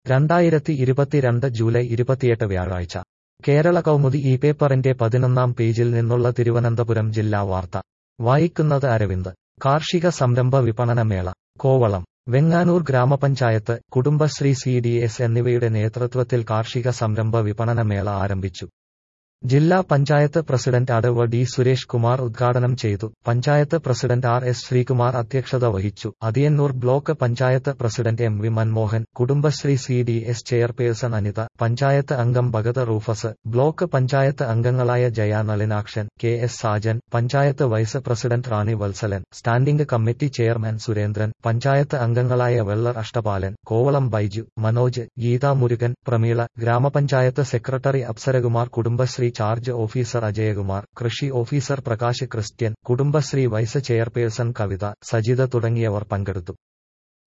രണ്ടായിരത്തി ഇരുപത്തിരണ്ട് ജൂലൈ ഇരുപത്തിയെട്ട് വ്യാഴാഴ്ച കേരള കൗമുദി ഈ പേപ്പറിന്റെ പതിനൊന്നാം പേജിൽ നിന്നുള്ള തിരുവനന്തപുരം ജില്ലാ വാർത്ത വായിക്കുന്നത് അരവിന്ദ് കാർഷിക സംരംഭ വിപണനമേള കോവളം വെങ്ങാനൂർ ഗ്രാമപഞ്ചായത്ത് കുടുംബശ്രീ സി ഡി എസ് എന്നിവയുടെ നേതൃത്വത്തിൽ കാർഷിക സംരംഭ വിപണനമേള ആരംഭിച്ചു ജില്ലാ പഞ്ചായത്ത് പ്രസിഡന്റ് അടവ് ഡി സുരേഷ് കുമാർ ഉദ്ഘാടനം ചെയ്തു panchayat president R S Sreekumar അധ്യക്ഷത വഹിച്ചു Athiyannoor block panchayat president M V Manmohan Kudumbashree C D S chairperson Anitha panchayat അംഗം ഭഗത് റൂഫസ് ബ്ലോക്ക് പഞ്ചായത്ത് അംഗങ്ങളായ Jaya Nalinakshan K S Sajan panchayat vice president Rani Vatsalan standing committee chairman Surendran panchayat അംഗങ്ങളായ വെള്ളർ അഷ്ടപാലൻ കോവളം ബൈജു മനോജ് ഗീതാ മുരുകൻ പ്രമീള ഗ്രാമപഞ്ചായത്ത് secretary Apsarakumar Kudumbashree charge officer Ajayakumar കൃഷി officer Prakash Christian Kudumbashree vice chairperson Kavitha Sajitha തുടങ്ങിയവർ പങ്കെടുത്തു